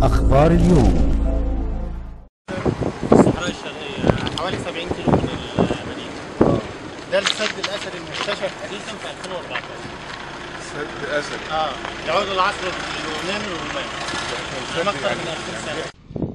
أخبار اليوم الصحراء الشرقية حوالي 70 كيلو من المدينة ده السد الأثري المكتشف حديثا في 2014 سد اسد اه يعود العصر اليوناني والروماني من أكثر من 2000 سنة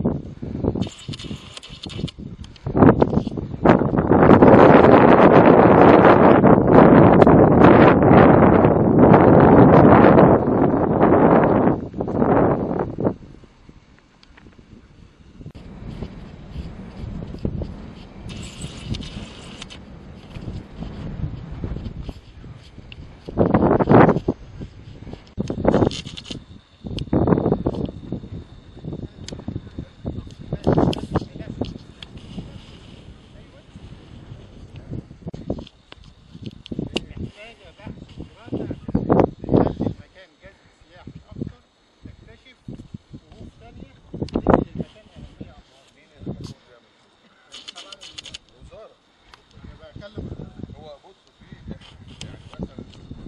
محتاجة بحث ودراسة عشان تخلي المكان جذب سياحي أكتر تكتشف كهوف تانية تدي للمكان أهمية أكبر طبعا الوزارة يبقى أكلم هو بص فيه يعني مثلا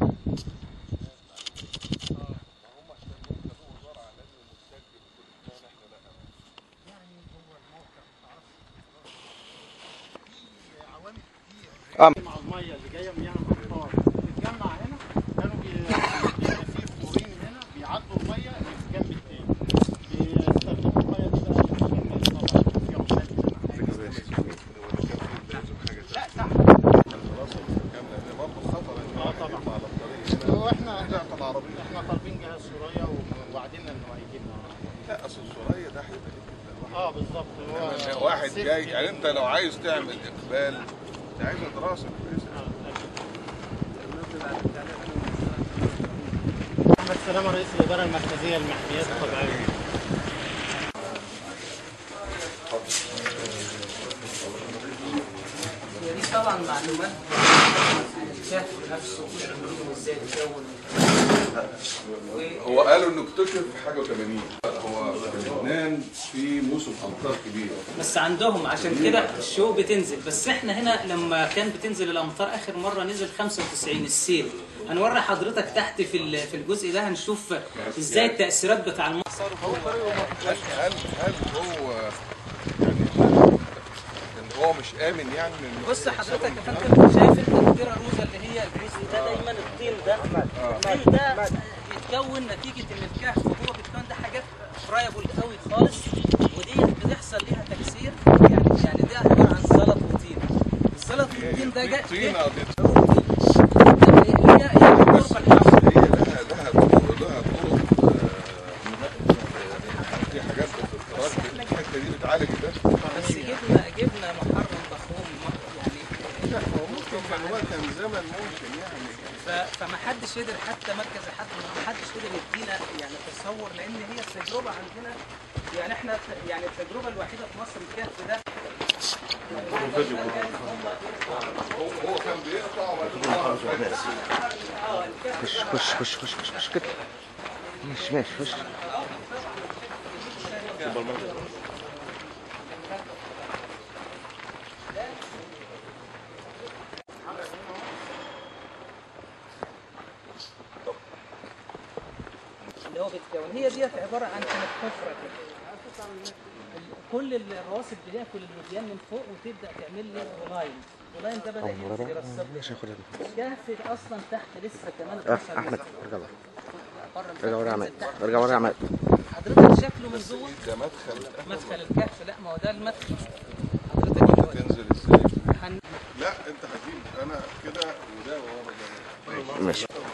اه ما هم عشان خدوه وزاره على انه متسجل وكل بتاع احنا لا يعني هو الموقع متعصب في عوامل كتير آه. مع الميه اللي جايه من يعني الامطار بتتجمع هنا كانوا بي- بيبقى في فلورين هنا بيعدوا الميه اللي في الجنب التاني بيستخدموا الميه دي بقى للشمال طبعا في عمال كده لا تحت خلاص كان لان برضه خطر ان آه الواحد طبعا. يطلع على الطريق هنا هو احنا لا العربيه احنا طالبين جهاز سوريا ووعدنا انه هيجيبنا لا اصل السوريه ده هيبقى جدا اه بالظبط إنما هو واحد سيفتي جاي يعني انت لو جدا. عايز تعمل اقبال انت عايز دراسه كويسه احمد سلامه رئيس الاداره المركزيه للمحميات الطبيعيه دي طبعا معلومات عن الكهف نفسه وازاي اتكون هو قالوا انه اكتشف حاجه و80 هو في لبنان في موسم امطار كبير بس عندهم عشان كده الشوق بتنزل بس احنا هنا لما كان بتنزل الامطار اخر مره نزل 95 السيل هنوري حضرتك تحت في ال- في الجزء ده هنشوف ازاي التاثيرات بتاع المطر هل هل هل هو يعني ان هو مش امن يعني من بص حضرتك يا فندم شايف انت الديره الروزه اللي هي الجزء ده دايما الطين ده الطين ده بيتكون نتيجه ان الكهف وهو بيتكون ده حاجات فرايبل قوي خالص ودي بتحصل ليها تكسير يعني يعني ده عباره عن زلط وطين الزلط والطين ده جاء طينه دي هي هي الغرفه الحمراء هي لها لها طرق لها طرق آه، في حاجات بتتراك الحته دي بتعالج ده بس جبنا جبنا محرم ضخوم يعني لا هو ممكن كان هو كان زمن ممكن يعني ف- فما حدش قدر حتى مركز الحد ما حدش قدر يدينا يعني تصور لان هي التجربه عندنا يعني احنا يعني التجربه الوحيده في مصر الكهف ده هو كان بيقطع وبعدين خش خش خش خش خش خش كده ماشي ماشي خش اللي هو بيتكون هي ديت عباره عن كانت حفره كده كل الرواسب بتاكل المديان من فوق وتبدا تعمل لي لاين اللاين ده بدا ينزل يرسب لي مش هاخدها دي الكهف اصلا تحت لسه كمان اه 12 احمد متر. ارجع ورا بره ارجع ورا يا عماد تحت. ارجع ورا يا عماد حضرتك شكله من جوه ده مدخل مدخل الكهف لا ما هو ده المدخل حضرتك دلوقتي تنزل ازاي هن... لا انت هتجيب انا كده وده ورا ده ماشي